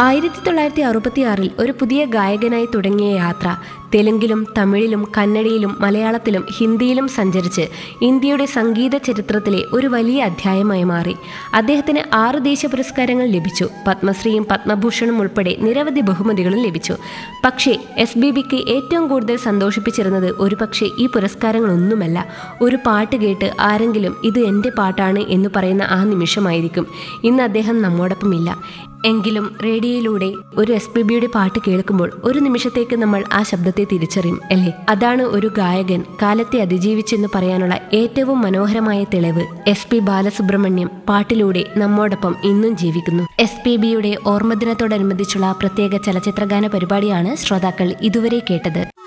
ആയിരത്തി തൊള്ളായിരത്തി അറുപത്തിയാറിൽ ഒരു പുതിയ ഗായകനായി തുടങ്ങിയ യാത്ര തെലുങ്കിലും തമിഴിലും കന്നഡയിലും മലയാളത്തിലും ഹിന്ദിയിലും സഞ്ചരിച്ച് ഇന്ത്യയുടെ സംഗീത ചരിത്രത്തിലെ ഒരു വലിയ അധ്യായമായി മാറി അദ്ദേഹത്തിന് ആറ് ദേശീയ പുരസ്കാരങ്ങൾ ലഭിച്ചു പത്മശ്രീയും പത്മഭൂഷണും ഉൾപ്പെടെ നിരവധി ബഹുമതികളും ലഭിച്ചു പക്ഷേ എസ് ബി ബിക്ക് ഏറ്റവും കൂടുതൽ സന്തോഷിപ്പിച്ചിരുന്നത് ഒരുപക്ഷെ ഈ പുരസ്കാരങ്ങളൊന്നുമല്ല ഒരു പാട്ട് കേട്ട് ആരെങ്കിലും ഇത് എൻ്റെ പാട്ടാണ് എന്ന് പറയുന്ന ആ നിമിഷമായിരിക്കും ഇന്ന് അദ്ദേഹം നമ്മോടൊപ്പമില്ല എങ്കിലും റേഡിയോയിലൂടെ ഒരു എസ് പി ബിയുടെ പാട്ട് കേൾക്കുമ്പോൾ ഒരു നിമിഷത്തേക്ക് നമ്മൾ ആ ശബ്ദത്തെ തിരിച്ചറിയും അല്ലേ അതാണ് ഒരു ഗായകൻ കാലത്തെ അതിജീവിച്ചെന്ന് പറയാനുള്ള ഏറ്റവും മനോഹരമായ തെളിവ് എസ് പി ബാലസുബ്രഹ്മണ്യം പാട്ടിലൂടെ നമ്മോടൊപ്പം ഇന്നും ജീവിക്കുന്നു എസ് പി ബിയുടെ ഓർമ്മദിനത്തോടനുബന്ധിച്ചുള്ള പ്രത്യേക ചലച്ചിത്രഗാന പരിപാടിയാണ് ശ്രോതാക്കൾ ഇതുവരെ കേട്ടത്